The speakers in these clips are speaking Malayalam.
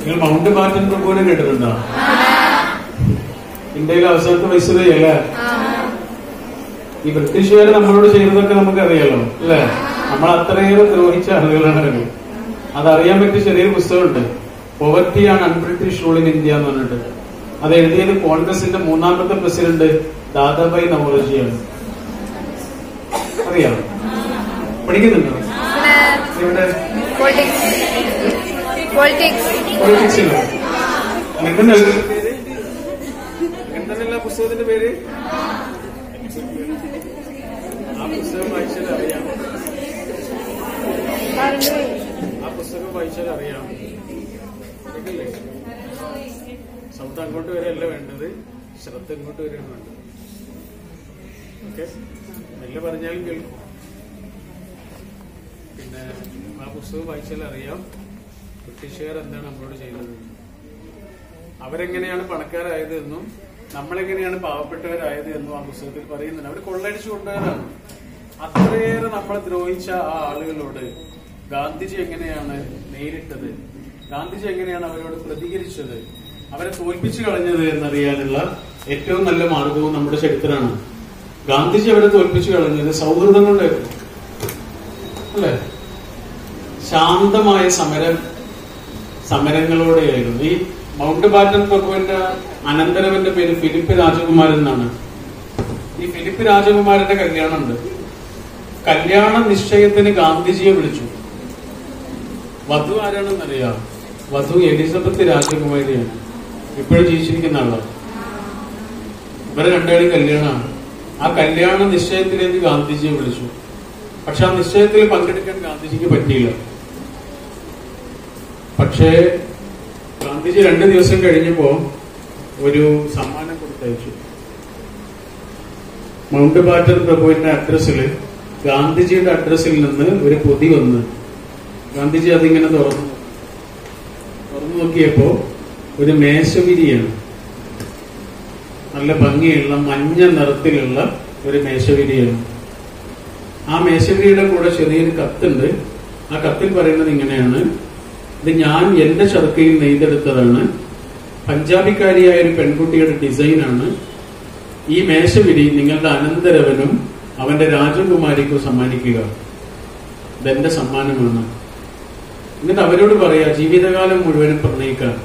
നിങ്ങൾ മൗണ്ട് ബാറ്റൻ പ്രഭുവിനെ കേട്ടിട്ടുണ്ടോ ഇന്ത്യയിലെ അവസാനത്തെ വയസ്സുതയല്ലേ അല്ലേ ഈ ബ്രിട്ടീഷുകാർ നമ്മളോട് ചെയ്തതൊക്കെ നമുക്കറിയാലോ അല്ലേ നമ്മൾ അത്രയേറെ ദ്രോഹിച്ച ആളുകളാണ് അവർ അതറിയാൻ പറ്റിയ ചെറിയൊരു പുസ്തകമുണ്ട് പോവർട്ടി ആണ് അൺബ്രിട്ടീഷ് റൂൾ ഇൻ ഇന്ത്യ എന്ന് പറഞ്ഞിട്ട് അത് എഴുതിയത് കോൺഗ്രസിന്റെ മൂന്നാമത്തെ പ്രസിഡന്റ് ദാദാബായി നവറോജിയാണ് അറിയാം പഠിക്കുന്നുണ്ടോ ഇവിടെ പൊളിറ്റിക്സ് പൊളിറ്റിക്സ് പൊളിറ്റിക്സിലോ എന്തെന്നല്ല എന്തെന്നല്ല പുസ്തകത്തിന്റെ പേര് ആ പുസ്തകം വായിച്ചാൽ അറിയാം ആ പുസ്തകം വായിച്ചാൽ അറിയാം കേട്ടില്ലേ? സൗണ്ട് അങ്ങോട്ട് വരെയല്ല വേണ്ടത് ശ്രദ്ധ ഇങ്ങോട്ട് വരെയാണ് വേണ്ടത് ഓക്കെ മെല്ലെ പറഞ്ഞാലും കേൾക്കും പിന്നെ ആ പുസ്തകം വായിച്ചാൽ അറിയാം ബ്രിട്ടീഷുകാർ എന്താണ് നമ്മളോട് ചെയ്തത് അവരെങ്ങനെയാണ് പണക്കാരായത് എന്നും നമ്മളെങ്ങനെയാണ് പാവപ്പെട്ടവരായത് എന്നും ആ പുസ്തകത്തിൽ പറയുന്നുണ്ട് അവർ കൊള്ളയടിച്ചു കൊണ്ടുവരാണ് അത്രയേറെ നമ്മളെ ദ്രോഹിച്ച ആ ആളുകളോട് ഗാന്ധിജി എങ്ങനെയാണ് നേരിട്ടത് ഗാന്ധിജി എങ്ങനെയാണ് അവരോട് പ്രതികരിച്ചത് അവരെ തോൽപ്പിച്ചു കളഞ്ഞത് എന്നറിയാനുള്ള ഏറ്റവും നല്ല മാർഗവും നമ്മുടെ ചരിത്രമാണ് ഗാന്ധിജി അവരെ തോൽപ്പിച്ചു കളഞ്ഞത് സൗഹൃദം കൊണ്ടായിരുന്നു അല്ലേ ശാന്തമായ സമരം സമരങ്ങളോടെയായിരുന്നു ഈ മൗണ്ട് ബാറ്റൻ പ്രഭുവിന്റെ അനന്തരവന്റെ പേര് ഫിലിപ്പ് രാജകുമാരൻ എന്നാണ് ഈ ഫിലിപ്പ് രാജകുമാരന്റെ കല്യാണമുണ്ട് കല്യാണ നിശ്ചയത്തിന് ഗാന്ധിജിയെ വിളിച്ചു വധു ആരാണെന്നറിയാം വധു എലിസബത്ത് രാജകുമാരിയാണ് ഇപ്പോഴും ജീവിച്ചിരിക്കുന്ന ആളാണ് ഇവരെ രണ്ടുപേരും കല്യാണമാണ് ആ കല്യാണ നിശ്ചയത്തിലേക്ക് ഗാന്ധിജിയെ വിളിച്ചു പക്ഷെ ആ നിശ്ചയത്തിൽ പങ്കെടുക്കാൻ ഗാന്ധിജിക്ക് പറ്റിയില്ല പക്ഷേ ഗാന്ധിജി രണ്ട് ദിവസം കഴിഞ്ഞപ്പോ ഒരു സമ്മാനം കൊടുത്തയച്ചു മൗണ്ട് ബാറ്റൻ പ്രഭുവിന്റെ അഡ്രസ്സിൽ ഗാന്ധിജിയുടെ അഡ്രസ്സിൽ നിന്ന് ഒരു പൊതി വന്ന് ഗാന്ധിജി അതിങ്ങനെ തുറന്നു തുറന്നു നോക്കിയപ്പോ ഒരു മേശവിരിയാണ് നല്ല ഭംഗിയുള്ള മഞ്ഞ നിറത്തിലുള്ള ഒരു മേശവിരിയാണ് ആ മേശവിരിയുടെ കൂടെ ചെറിയൊരു കത്തുണ്ട് ആ കത്തിൽ പറയുന്നത് ഇങ്ങനെയാണ് ഇത് ഞാൻ എന്റെ ചർക്കയിൽ നെയ്തെടുത്തതാണ് പഞ്ചാബിക്കാരിയായ ഒരു പെൺകുട്ടിയുടെ ഡിസൈനാണ് ഈ മേശവിരി നിങ്ങളുടെ അനന്തരവനും അവന്റെ രാജകുമാരിക്കും സമ്മാനിക്കുക ഇതെന്റെ സമ്മാനമാണ് എന്നിട്ട് അവരോട് പറയാ ജീവിതകാലം മുഴുവനും പ്രണയിക്കാൻ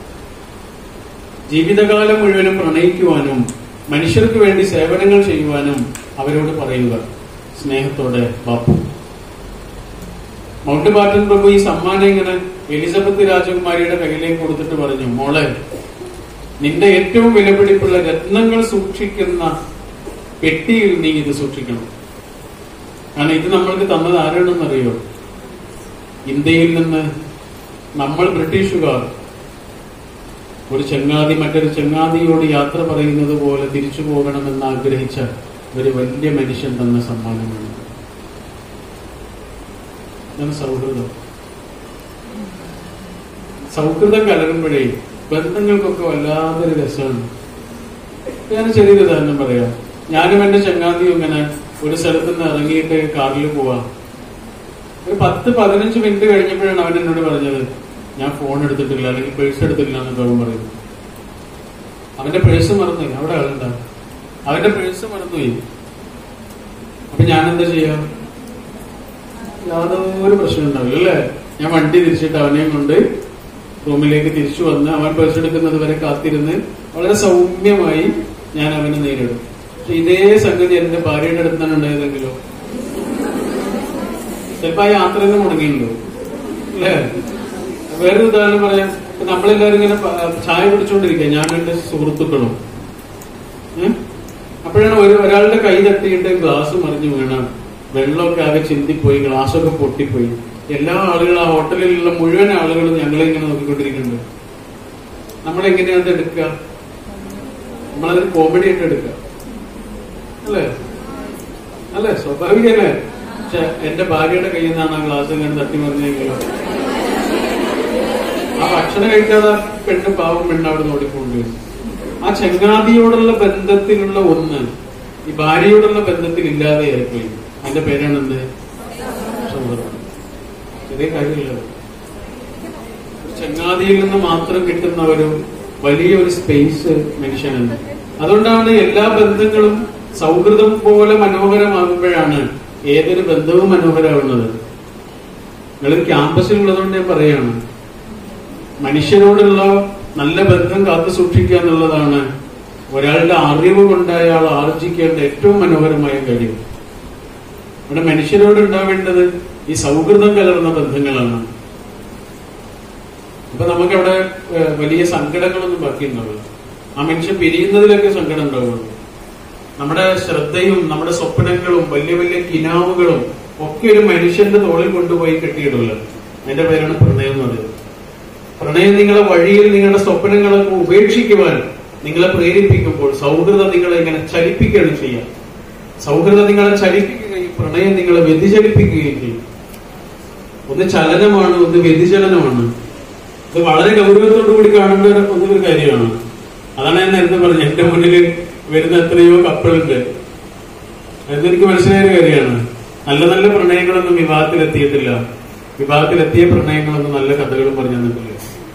ജീവിതകാലം മുഴുവനും പ്രണയിക്കുവാനും മനുഷ്യർക്ക് വേണ്ടി സേവനങ്ങൾ ചെയ്യുവാനും അവരോട് പറയുക സ്നേഹത്തോടെ ബാപ്പു മൗണ്ട് ബാറ്റൻ പ്രഭു ഈ സമ്മാനം ഇങ്ങനെ എലിസബത്ത് രാജകുമാരിയുടെ കയ്യിലേക്ക് കൊടുത്തിട്ട് പറഞ്ഞു മോളെ നിന്റെ ഏറ്റവും വിലപിടിപ്പുള്ള രത്നങ്ങൾ സൂക്ഷിക്കുന്ന പെട്ടിയിൽ നീ ഇത് സൂക്ഷിക്കണം കാരണം ഇത് നമ്മൾക്ക് തന്നത് ആരാണെന്നറിയോ ഇന്ത്യയിൽ നിന്ന് നമ്മൾ ബ്രിട്ടീഷുകാർ ഒരു ചങ്ങാതി മറ്റൊരു ചങ്ങാതിയോട് യാത്ര പറയുന്നത് പോലെ തിരിച്ചു പോകണമെന്ന് ആഗ്രഹിച്ച ഒരു വലിയ മനുഷ്യൻ തന്ന സമ്മാനമാണ് ഇതാണ് സൗഹൃദം സൗഹൃദം കലരുമ്പോഴേ ബന്ധങ്ങൾക്കൊക്കെ വല്ലാതൊരു രസമാണ് ഞാൻ ചെറിയൊരു ഉദാഹരണം പറയാം ഞാനും എന്റെ ചങ്ങാതിയും ഇങ്ങനെ ഒരു സ്ഥലത്ത് നിന്ന് ഇറങ്ങിയിട്ട് കാറിൽ പോവാം ഒരു പത്ത് പതിനഞ്ച് മിനിറ്റ് കഴിഞ്ഞപ്പോഴാണ് അവൻ എന്നോട് പറഞ്ഞത് ഞാൻ ഫോൺ എടുത്തിട്ടില്ല അല്ലെങ്കിൽ പേഴ്സ് എടുത്തിട്ടില്ല എന്നൊക്കെ അവൻ പറയുന്നു അവന്റെ പേഴ്സ് മറന്നുപോയി അവിടെ ആളുണ്ടാവും അവന്റെ പേഴ്സ് മറന്നുപോയി അപ്പൊ ഞാൻ എന്താ ചെയ്യാ യാതൊരു പ്രശ്നം ഉണ്ടാവില്ല അല്ലേ ഞാൻ വണ്ടി തിരിച്ചിട്ട് അവനെയും കൊണ്ട് റൂമിലേക്ക് തിരിച്ചു വന്ന് അവൻ പേഴ്സ് എടുക്കുന്നത് വരെ കാത്തിരുന്ന് വളരെ സൗമ്യമായി ഞാൻ അവനെ നേരിടും പക്ഷെ ഇതേ സംഗതി എന്റെ ഭാര്യയുടെ അടുത്താണ് ഉണ്ടായതെങ്കിലോ ചിലപ്പോ ആ യാത്ര തന്നെ മുടങ്ങിയിട്ടുണ്ടോ അല്ലേ വേറൊരു ഉദാഹരണം പറയാം ഇപ്പൊ നമ്മളെല്ലാരും ഇങ്ങനെ പ- ചായ കുടിച്ചുകൊണ്ടിരിക്കുക ഞാൻ എന്റെ സുഹൃത്തുക്കളും ഏഹ് അപ്പോഴാണ് ഒരു ഒരാളുടെ കൈ തട്ടിയിട്ട് ഗ്ലാസ് മറിഞ്ഞു വീണ വെള്ളമൊക്കെ ആകെ ചിന്തിപ്പോയി ഗ്ലാസ്സൊക്കെ പൊട്ടിപ്പോയി എല്ലാ ആളുകളും ആ ഹോട്ടലിലുള്ള മുഴുവൻ ആളുകളും ഞങ്ങളെ ഇങ്ങനെ നോക്കിക്കൊണ്ടിരിക്കുന്നുണ്ട് നമ്മളെങ്ങനെയാണ് അത് എടുക്കുക നമ്മളത് കോമഡി ആയിട്ട് എടുക്കുക അല്ലേ അല്ലേ സ്വാഭാവികല്ലേ പക്ഷെ എന്റെ ഭാര്യയുടെ കയ്യിൽ നിന്നാണ് ആ ഗ്ലാസ് ഇങ്ങനെ തട്ടി മറിഞ്ഞെങ്കിലോ ആ ഭക്ഷണം കഴിക്കാതെ ആ പെണ്ണ് പാവം പെണ്ണ് അവിടെ നിന്ന് ഓടിക്കൊണ്ടുവരും ആ ചങ്ങാതിയോടുള്ള ബന്ധത്തിലുള്ള ഒന്ന് ഈ ഭാര്യയോടുള്ള ബന്ധത്തിൽ ഇല്ലാതെയായിപ്പോയി അതിന്റെ പേരാണ് എന്ത് സൗഹൃദം ചെറിയ കാര്യമില്ല ഒരു ചങ്ങാതിയിൽ നിന്ന് മാത്രം കിട്ടുന്ന ഒരു വലിയ ഒരു സ്പേസ് മനുഷ്യനുണ്ട് അതുകൊണ്ടാണ് എല്ലാ ബന്ധങ്ങളും സൗഹൃദം പോലെ മനോഹരമാകുമ്പോഴാണ് ഏതൊരു ബന്ധവും മനോഹരമാവുന്നത് നിങ്ങൾ ക്യാമ്പസിലുള്ളതുകൊണ്ട് ഞാൻ പറയാണ് മനുഷ്യരോടുള്ള നല്ല ബന്ധം കാത്തു സൂക്ഷിക്കുക എന്നുള്ളതാണ് ഒരാളുടെ അറിവ് കൊണ്ട് അയാൾ ആർജിക്കേണ്ട ഏറ്റവും മനോഹരമായ കാര്യം ഇവിടെ മനുഷ്യരോട് ഉണ്ടാവേണ്ടത് ഈ സൗഹൃദം കലർന്ന ബന്ധങ്ങളാണ് അപ്പൊ നമുക്കവിടെ ഏഹ്, വലിയ സങ്കടങ്ങളൊന്നും ബാക്കിയുണ്ടാവില്ല ആ മനുഷ്യൻ പിരിയുന്നതിലൊക്കെ സങ്കടം ഉണ്ടാവുള്ളൂ നമ്മുടെ ശ്രദ്ധയും നമ്മുടെ സ്വപ്നങ്ങളും വലിയ വലിയ കിനാവുകളും ഒക്കെ ഒരു മനുഷ്യന്റെ തോളിൽ കൊണ്ടുപോയി കെട്ടിയിടില്ല അതിന്റെ പേരാണ് പ്രണയം എന്ന് പറയുന്നത് പ്രണയം നിങ്ങളെ വഴിയിൽ നിങ്ങളുടെ സ്വപ്നങ്ങളൊക്കെ ഉപേക്ഷിക്കുവാൻ നിങ്ങളെ പ്രേരിപ്പിക്കുമ്പോൾ സൗഹൃദം നിങ്ങളെ ഇങ്ങനെ ചലിപ്പിക്കുകയാണ് ചെയ്യുക സൗഹൃദം നിങ്ങളെ ചലിപ്പിക്കുകയും പ്രണയം നിങ്ങളെ വ്യതിചലിപ്പിക്കുകയും ചെയ്യും ഒന്ന് ചലനമാണ് ഒന്ന് വ്യതിചലനമാണ് ഇത് വളരെ ഗൗരവത്തോടു കൂടി കാണേണ്ട ഒരു ഒന്നൊരു കാര്യമാണ് അതാണ് ഞാൻ നേരത്തെ പറഞ്ഞത് എന്റെ മുന്നിൽ വരുന്ന എത്രയോ കപ്പലുണ്ട് അതെനിക്ക് മനസ്സിലായ ഒരു കാര്യമാണ് നല്ല നല്ല പ്രണയങ്ങളൊന്നും വിവാഹത്തിലെത്തിയിട്ടില്ല വിവാഹത്തിലെത്തിയ പ്രണയങ്ങളൊന്നും നല്ല കഥകളും പറഞ്ഞു തന്നിട്ടില്ല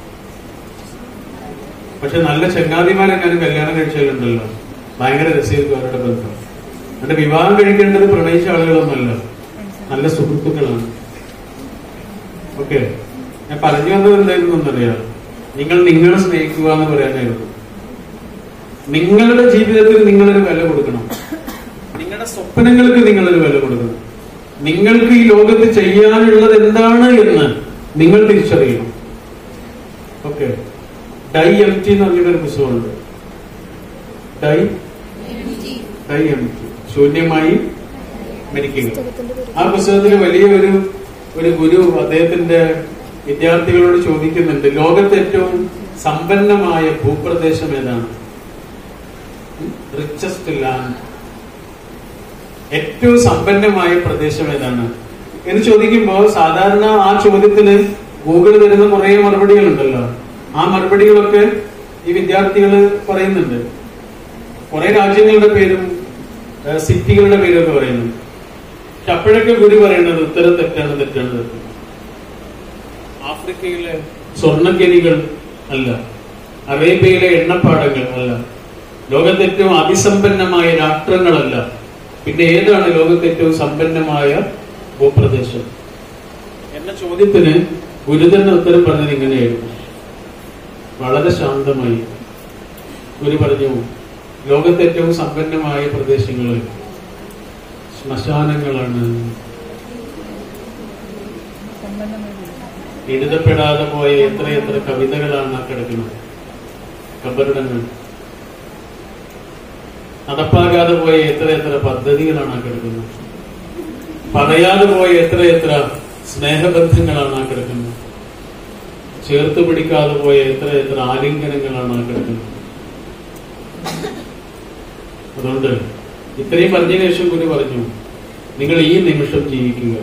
പക്ഷെ നല്ല ചങ്ങാതിമാരെങ്ങാനും കല്യാണം കഴിച്ചാലുണ്ടല്ലോ ഭയങ്കര രസമായിരിക്കും അവരുടെ ബന്ധം എന്നിട്ട് വിവാഹം കഴിക്കേണ്ടത് പ്രണയിച്ച ആളുകളൊന്നുമല്ല നല്ല സുഹൃത്തുക്കളാണ് ഓക്കെ ഞാൻ പറഞ്ഞു വന്നത് എന്തായിരുന്നു എന്നറിയാം നിങ്ങൾ നിങ്ങളെ സ്നേഹിക്കുക എന്ന് പറയാനായിരുന്നു നിങ്ങളുടെ ജീവിതത്തിൽ നിങ്ങളൊരു വില കൊടുക്കണം നിങ്ങളുടെ സ്വപ്നങ്ങൾക്ക് നിങ്ങളൊരു വില കൊടുക്കണം നിങ്ങൾക്ക് ഈ ലോകത്ത് ചെയ്യാനുള്ളത് എന്താണ് എന്ന് നിങ്ങൾ തിരിച്ചറിയണം ഓക്കെ ഡൈ എം ടി എന്ന് പറഞ്ഞൊരു പുസ്തകമുണ്ട് ഡൈ ഡൈ എം ടി ശൂന്യമായി മരിക്കുക ആ പുസ്തകത്തിൽ വലിയ ഒരു ഒരു ഗുരു അദ്ദേഹത്തിന്റെ വിദ്യാർത്ഥികളോട് ചോദിക്കുന്നുണ്ട് ലോകത്തെ ഏറ്റവും സമ്പന്നമായ ഭൂപ്രദേശം ഏതാണ് റിച്ചസ്റ്റ് ലാൻഡ് ഏറ്റവും സമ്പന്നമായ പ്രദേശം ഏതാണ് എന്ന് ചോദിക്കുമ്പോൾ സാധാരണ ആ ചോദ്യത്തിന് ഗൂഗിൾ തരുന്ന കുറെ മറുപടികളുണ്ടല്ലോ ആ മറുപടികളൊക്കെ ഈ വിദ്യാർത്ഥികൾ പറയുന്നുണ്ട് കുറെ രാജ്യങ്ങളുടെ പേരും ഏഹ്, സിറ്റികളുടെ പേരൊക്കെ പറയുന്നു പക്ഷെ അപ്പോഴൊക്കെ ഗുരു പറയുന്നത് ഉത്തരം തെറ്റാണ് തെറ്റാണ് തെറ്റാണ് ആഫ്രിക്കയിലെ സ്വർണ്ണഖനികൾ അല്ല അറേബ്യയിലെ എണ്ണപ്പാടങ്ങൾ അല്ല ലോകത്തെ ഏറ്റവും അതിസമ്പന്നമായ രാഷ്ട്രങ്ങളല്ല പിന്നെ ഏതാണ് ലോകത്തെ ഏറ്റവും സമ്പന്നമായ ഭൂപ്രദേശം എന്ന ചോദ്യത്തിന് ഗുരു തന്നെ ഉത്തരം പറഞ്ഞത് ഇങ്ങനെയായിരുന്നു വളരെ ശാന്തമായി ഗുരു പറഞ്ഞു ലോകത്തെ ഏറ്റവും സമ്പന്നമായ പ്രദേശങ്ങളിൽ ശ്മശാനങ്ങളാണ് എഴുതപ്പെടാതെ പോയ എത്രയെത്ര കവിതകളാണ് ആ കിടക്കുന്നത് കബറിടങ്ങൾ നടപ്പാകാതെ പോയ എത്രയെത്ര പദ്ധതികളാണ് ആ കിടക്കുന്നത് പറയാതെ പോയ എത്രയെത്ര സ്നേഹബന്ധങ്ങളാണ് ആ കിടക്കുന്നത് ചേർത്ത് പിടിക്കാതെ പോയ എത്രയെത്ര ആലിംഗനങ്ങളാണ് ആ കിടക്കുന്നത് അതുകൊണ്ട് ഇത്രയും പറഞ്ഞതിന് ശേഷം ഗുരു പറഞ്ഞു നിങ്ങൾ ഈ നിമിഷം ജീവിക്കുക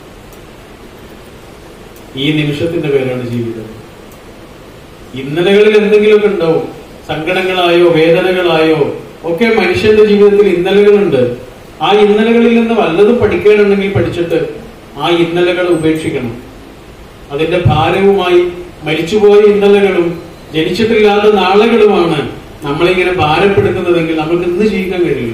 ഈ നിമിഷത്തിന്റെ പേരാണ് ജീവിതം ഇന്നലകളിൽ എന്തെങ്കിലുമൊക്കെ ഉണ്ടാവും സങ്കടങ്ങളായോ വേദനകളായോ ഒക്കെ മനുഷ്യന്റെ ജീവിതത്തിൽ ഇന്നലകളുണ്ട് ആ ഇന്നലകളിൽ നിന്ന് വല്ലതും പഠിക്കാനുണ്ടെങ്കിൽ പഠിച്ചിട്ട് ആ ഇന്നലകൾ ഉപേക്ഷിക്കണം അതിന്റെ ഭാരവുമായി മരിച്ചുപോയ ഇന്നലകളും ജനിച്ചിട്ടില്ലാത്ത നാളുകളുമാണ് നമ്മളിങ്ങനെ ഭാരപ്പെടുത്തുന്നതെങ്കിൽ നമുക്ക് ഇന്ന് ജീവിക്കാൻ കഴിയില്ല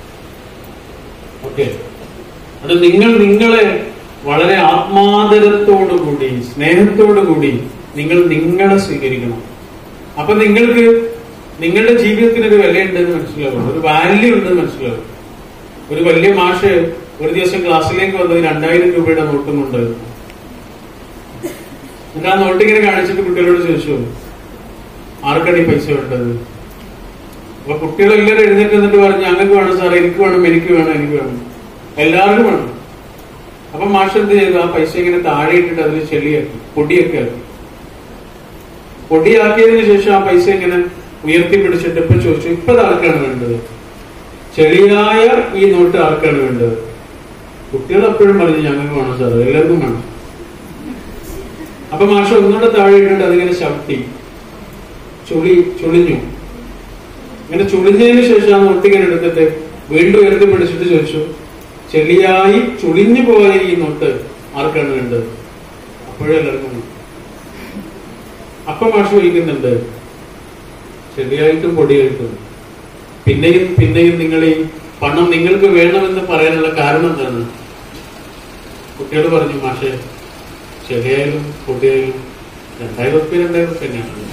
ഓക്കെ അത് നിങ്ങൾ നിങ്ങളെ വളരെ ആത്മാദരത്തോടുകൂടി സ്നേഹത്തോടുകൂടി നിങ്ങൾ നിങ്ങളെ സ്വീകരിക്കണം അപ്പൊ നിങ്ങൾക്ക് നിങ്ങളുടെ ജീവിതത്തിന് ഒരു വിലയുണ്ടെന്ന് മനസ്സിലാവും ഒരു വാല്യൂ ഉണ്ടെന്ന് മനസ്സിലാവും ഒരു വലിയ മാഷ് ഒരു ദിവസം ക്ലാസ്സിലേക്ക് വന്നത് രണ്ടായിരം രൂപയുടെ നോട്ടും കൊണ്ട് എന്നിട്ട് ആ നോട്ട് ഇങ്ങനെ കാണിച്ചിട്ട് കുട്ടികളോട് ചോദിച്ചു ആർക്കാണ് ഈ പൈസ വേണ്ടത് അപ്പൊ കുട്ടികളെല്ലാവരും എഴുന്നേറ്റ് എന്നിട്ട് പറഞ്ഞു ഞങ്ങൾക്ക് വേണം സാർ എനിക്ക് വേണം എനിക്ക് വേണം എനിക്ക് വേണം എല്ലാവർക്കും വേണം അപ്പൊ മാഷ് എന്ത് ചെയ്തു ആ പൈസ ഇങ്ങനെ താഴെ ഇട്ടിട്ട് അതിൽ ചെളിയാക്കി പൊടിയൊക്കെ ആക്കി പൊടിയാക്കിയതിനു ശേഷം ആ പൈസ ഇങ്ങനെ ഉയർത്തി പിടിച്ചിട്ട് ഇപ്പൊ ചോദിച്ചു ഇപ്പൊ ഇത് ആർക്കാണ് വേണ്ടത് ചെളിയായ ഈ നോട്ട് ആർക്കാണ് വേണ്ടത് കുട്ടികൾ എപ്പോഴും പറഞ്ഞു ഞങ്ങൾക്ക് വേണം സാർ എല്ലാവർക്കും വേണം അപ്പൊ മാഷ് ഒന്നുകൂടെ താഴെ ഇട്ടിട്ട് അതിങ്ങനെ ശക്തി ചുളി ചുളിഞ്ഞു ഇങ്ങനെ ചുളിഞ്ഞതിന് ശേഷം ആ നോട്ട് ഇങ്ങനെ എടുത്തിട്ട് വീണ്ടും ഉയർത്തി പിടിച്ചിട്ട് ചോദിച്ചു ചെളിയായി ചുളിഞ്ഞു പോയ ഈ നോട്ട് ആർക്കാണ് വേണ്ടത് അപ്പോഴേ എല്ലാവർക്കും വേണം. അപ്പം മാഷ് വിളിക്കുന്നുണ്ട് ചെറിയായിട്ടും പൊടിയായിട്ടും പിന്നെയും പിന്നെയും നിങ്ങൾ ഈ പണം നിങ്ങൾക്ക് വേണമെന്ന് പറയാനുള്ള കാരണം എന്താണ് കുട്ടിയോട് പറഞ്ഞു മാഷെ ചെറിയായാലും പൊടിയായാലും രണ്ടായിരം ഉറുപ്പ്യ രണ്ടായിരം ഉറുപ്പ്യ തന്നെയാണ്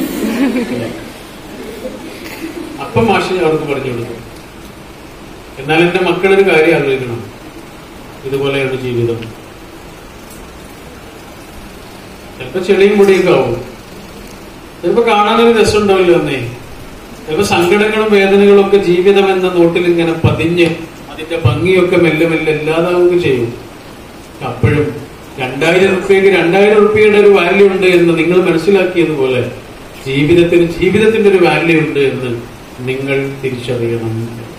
അപ്പം മാഷ് അവർക്ക് പറഞ്ഞു കൊടുത്തു എന്നാൽ എന്റെ മക്കളൊരു കാര്യം ആലോചിക്കണം ഇതുപോലെയാണ് ജീവിതം ചിലപ്പോ ചെളിയും പൊടിയൊക്കെ ആവും ചിലപ്പോ കാണാനൊരു രസമുണ്ടാവില്ല എന്നേ ചിലപ്പോ സങ്കടങ്ങളും വേദനകളും ഒക്കെ ജീവിതം എന്ന നോട്ടിൽ ഇങ്ങനെ പതിഞ്ഞ് അതിന്റെ ഭംഗിയൊക്കെ മെല്ലെ മെല്ലെ ഇല്ലാതാവുകയും ചെയ്യും അപ്പോഴും രണ്ടായിരം റുപ്യക്ക് രണ്ടായിരം റുപ്യയുടെ ഒരു വാല്യൂ ഉണ്ട് എന്ന് നിങ്ങൾ മനസ്സിലാക്കിയതുപോലെ ജീവിതത്തിന് ജീവിതത്തിന്റെ ഒരു വാല്യൂ ഉണ്ട് എന്ന് നിങ്ങൾ തിരിച്ചറിയണം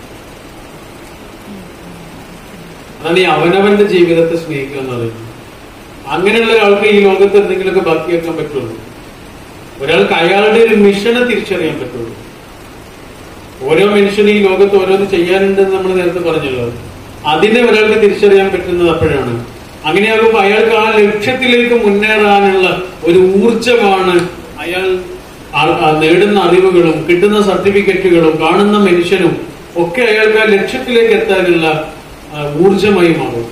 അതാണ് ഈ അവനവന്റെ ജീവിതത്തെ സ്നേഹിക്കുക എന്ന് പറയുന്നത് അങ്ങനെയുള്ള ഒരാൾക്ക് ഈ ലോകത്ത് എന്തെങ്കിലുമൊക്കെ ബാക്കിയാക്കാൻ പറ്റുള്ളൂ ഒരാൾക്ക് അയാളുടെ ഒരു മിഷനെ തിരിച്ചറിയാൻ പറ്റുള്ളൂ ഓരോ മനുഷ്യനും ഈ ലോകത്ത് ഓരോന്ന് ചെയ്യാനുണ്ടെന്ന് നമ്മൾ നേരത്തെ പറഞ്ഞല്ലോ അതിനെ ഒരാൾക്ക് തിരിച്ചറിയാൻ പറ്റുന്നത് അപ്പോഴാണ് അങ്ങനെയാകുമ്പോൾ അയാൾക്ക് ആ ലക്ഷ്യത്തിലേക്ക് മുന്നേറാനുള്ള ഒരു ഊർജമാണ് അയാൾ ആ- ആ നേടുന്ന അറിവുകളും കിട്ടുന്ന സർട്ടിഫിക്കറ്റുകളും കാണുന്ന മനുഷ്യനും ഒക്കെ അയാൾക്ക് ആ ലക്ഷ്യത്തിലേക്ക് എത്താനുള്ള ആ, ഊർജമായി മാറും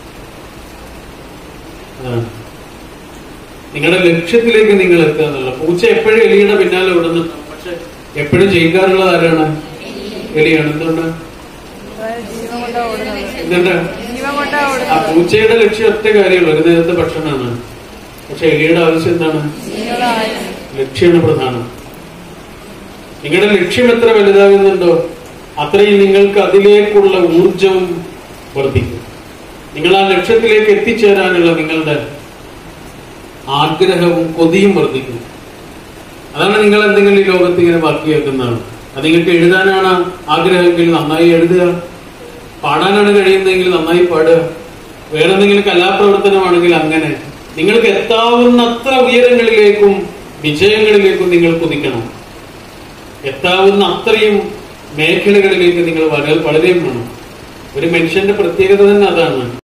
അതാണ്. നിങ്ങളുടെ ലക്ഷ്യത്തിലേക്ക് നിങ്ങൾ എത്തുക എന്നുള്ള പൂച്ച എപ്പോഴും എലിയുടെ പിന്നാലെ ഓടുന്നു പക്ഷെ എപ്പോഴും ജയിക്കാറുള്ളത് ആരാണ് എലിയാണ് എന്തുകൊണ്ട് ജീവൻ കൊണ്ടാ ഓടുന്നത് എന്തുകൊണ്ട് ജീവൻ കൊണ്ടാ ആ ഓടുന്നത് പൂച്ചയുടെ ലക്ഷ്യം ഒറ്റ കാര്യമുള്ളൂ ഒരു നേരത്തെ ഭക്ഷണമാണ് പക്ഷെ എലിയുടെ ആവശ്യം എന്താണ് നിങ്ങളുടെ ആയുസ് ലക്ഷ്യമാണ് പ്രധാനം നിങ്ങളുടെ ലക്ഷ്യം എത്ര വലുതാകുന്നുണ്ടോ അത്രയും നിങ്ങൾക്ക് അതിലേക്കുള്ള ഊർജവും വർദ്ധിക്കും നിങ്ങൾ ആ ലക്ഷ്യത്തിലേക്ക് എത്തിച്ചേരാനുള്ള നിങ്ങളുടെ ആഗ്രഹവും കൊതിയും വർദ്ധിക്കും അതാണ് നിങ്ങൾ എന്തെങ്കിലും ഈ ലോകത്ത് ഇങ്ങനെ ബാക്കിയാക്കുന്നതാണ് അത് നിങ്ങൾക്ക് എഴുതാനാണ് ആഗ്രഹമെങ്കിൽ നന്നായി എഴുതുക പാടാനാണ് കഴിയുന്നതെങ്കിൽ നന്നായി പാടുക വേറെന്തെങ്കിലും കലാപ്രവർത്തനമാണെങ്കിൽ അങ്ങനെ നിങ്ങൾക്ക് എത്താവുന്നത്ര ഉയരങ്ങളിലേക്കും വിജയങ്ങളിലേക്കും നിങ്ങൾ കുതിക്കണം എത്താവുന്ന അത്രയും മേഖലകളിലേക്ക് നിങ്ങൾ വളരെ വളരെ വേണം ഒരു മനുഷ്യന്റെ പ്രത്യേകത തന്നെ അതാണ്